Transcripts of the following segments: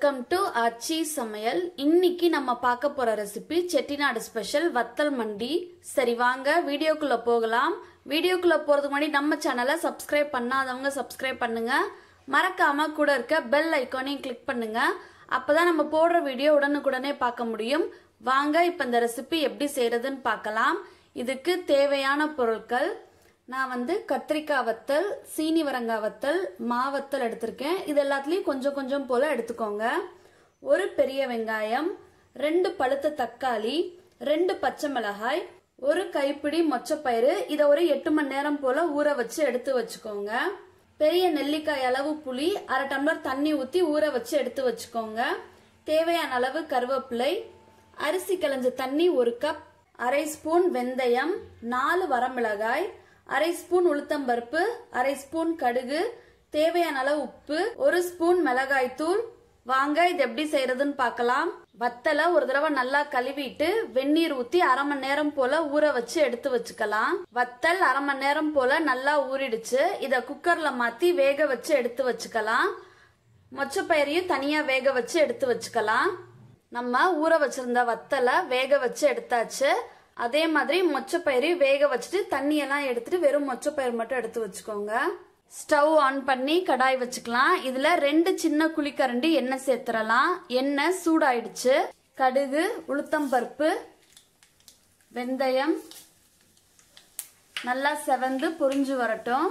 welcome to அச்சி சமையல் இன்னைக்கு நம்ம பார்க்க போற ரெசிபி செட்டிநாடு ஸ்பெஷல் வத்தல் மண்டி சரி வாங்க வீடியோக்குள்ள போகலாம் வீடியோக்குள்ள போறதுக்கு முன்னாடி நம்ம சேனலை சப்ஸ்கிரைப் பண்ணாதவங்க சப்ஸ்கிரைப் பண்ணுங்க மறக்காம கூட இருக்க பெல் ஐக்கானையும் கிளிக் பண்ணுங்க அப்பதான் நம்ம போடுற வீடியோ உடனுக்குடனே பார்க்க முடியும் வாங்க இப்ப இந்த ரெசிபி எப்படி செய்யறதுன்னு பார்க்கலாம் இதுக்கு தேவையான பொருட்கள் நான் வந்து கத்திரிக்காய் வத்தல் சீனி வரங்காய் வத்தல் மாவத்தல் எடுத்திருக்கேன் இது எல்லாத்துலேயும் கொஞ்சம் கொஞ்சம் போல எடுத்துக்கோங்க ஒரு பெரிய வெங்காயம் ரெண்டு பழுத்த தக்காளி ரெண்டு பச்சை மிளகாய் ஒரு கைப்பிடி மொச்சப்பயிறு இதை ஒரு எட்டு மணி நேரம் போல ஊற வச்சு எடுத்து வச்சுக்கோங்க பெரிய நெல்லிக்காய் அளவு புளி அரை டம்ளர் தண்ணி ஊற்றி ஊற வச்சு எடுத்து வச்சுக்கோங்க தேவையான அளவு கருவேப்பிலை அரிசி களைஞ்ச தண்ணி ஒரு கப் அரை ஸ்பூன் வெந்தயம் நாலு வரமிளகாய் அரை ஸ்பூன் உளுத்தம்பருப்பு அரை ஸ்பூன் கடுகு தேவையான அளவு உப்பு ஒரு ஸ்பூன் மிளகாய் தூள் வாங்க இது எப்படி செய்யறதுன்னு பார்க்கலாம் வத்தலை ஒரு தடவை நல்லா கழுவிட்டு வெந்நீர் ஊத்தி அரை மணி நேரம் போல ஊற வச்சு எடுத்து வச்சுக்கலாம் வத்தல் அரை மணி நேரம் போல நல்லா ஊறிடுச்சு இத குக்கர்ல மாத்தி வேக வச்சு எடுத்து வச்சுக்கலாம் மொச்சப்பயிரையும் தனியா வேக வச்சு எடுத்து வச்சுக்கலாம் நம்ம ஊற வச்சிருந்த வத்தலை வேக வச்சு எடுத்தாச்சு அதே மாதிரி மொச்சப்பயிறு வேக வச்சுட்டு தண்ணியெல்லாம் எடுத்துட்டு வெறும் மொச்சப்பயிறு மட்டும் எடுத்து வச்சுக்கோங்க ஸ்டவ் ஆன் பண்ணி கடாய் வச்சுக்கலாம் இதுல ரெண்டு சின்ன குழிக்கரண்டி எண்ணெய் சேர்த்துடலாம் எண்ணெய் சூடாயிடுச்சு கடுகு உளுத்தம்பருப்பு வெந்தயம் நல்லா செவந்து பொரிஞ்சு வரட்டும்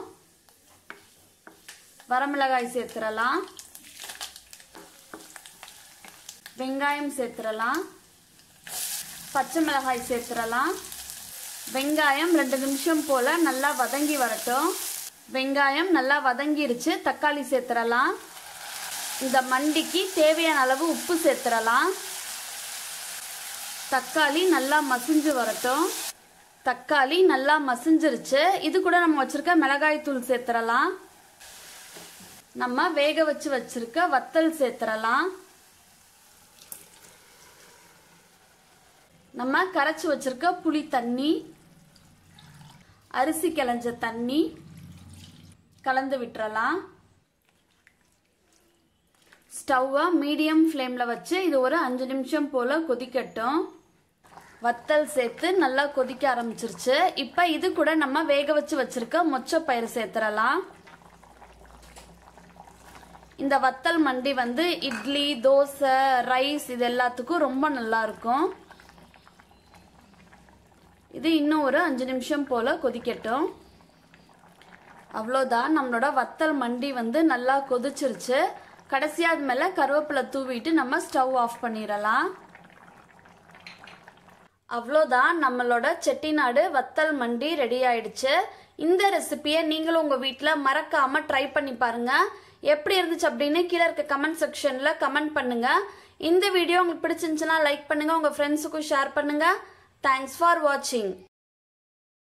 வரமிளகாய் சேர்த்துடலாம் வெங்காயம் சேர்த்துடலாம் பச்சை மிளகாய் சேர்த்துடலாம் வெங்காயம் ரெண்டு நிமிஷம் போல் நல்லா வதங்கி வரட்டும் வெங்காயம் நல்லா வதங்கிருச்சு தக்காளி சேர்த்துடலாம் இந்த மண்டிக்கு தேவையான அளவு உப்பு சேர்த்துடலாம் தக்காளி நல்லா மசிஞ்சு வரட்டும் தக்காளி நல்லா மசிஞ்சிருச்சு இது கூட நம்ம வச்சிருக்க மிளகாய் தூள் சேர்த்துடலாம் நம்ம வேக வச்சு வச்சிருக்க வத்தல் சேர்த்துடலாம் நம்ம கரைச்சி வச்சிருக்க புளி தண்ணி அரிசி கிளஞ்ச தண்ணி கலந்து விட்டுறலாம் ஸ்டவ்வை மீடியம் ஃப்ளேமில் வச்சு இது ஒரு அஞ்சு நிமிஷம் போல் கொதிக்கட்டும் வத்தல் சேர்த்து நல்லா கொதிக்க ஆரம்பிச்சிருச்சு இப்போ இது கூட நம்ம வேக வச்சு வச்சிருக்க மொச்சப்பயிறு சேர்த்துடலாம் இந்த வத்தல் மண்டி வந்து இட்லி தோசை ரைஸ் இது எல்லாத்துக்கும் ரொம்ப நல்லா இருக்கும் இது இன்னும் ஒரு அஞ்சு நிமிஷம் போல் கொதிக்கட்டும் அவ்வளோதான் நம்மளோட வத்தல் மண்டி வந்து நல்லா கொதிச்சிருச்சு கடைசியாக அது மேலே கருவேப்பிலை தூவிட்டு நம்ம ஸ்டவ் ஆஃப் பண்ணிடலாம் அவ்வளோதான் நம்மளோட செட்டிநாடு வத்தல் மண்டி ரெடி ஆயிடுச்சு இந்த ரெசிபியை நீங்களும் உங்கள் வீட்டில் மறக்காமல் ட்ரை பண்ணி பாருங்க எப்படி இருந்துச்சு அப்படின்னு கீழே இருக்க கமெண்ட் செக்ஷனில் கமெண்ட் பண்ணுங்க இந்த வீடியோ உங்களுக்கு பிடிச்சிருந்துச்சுன்னா லைக் பண்ணுங்க உங்கள் ஃப்ரெண்ட்ஸுக்கும் ஷேர் பண்ணுங்க தேங்க்ஸ் ஃபார் வாட்சிங்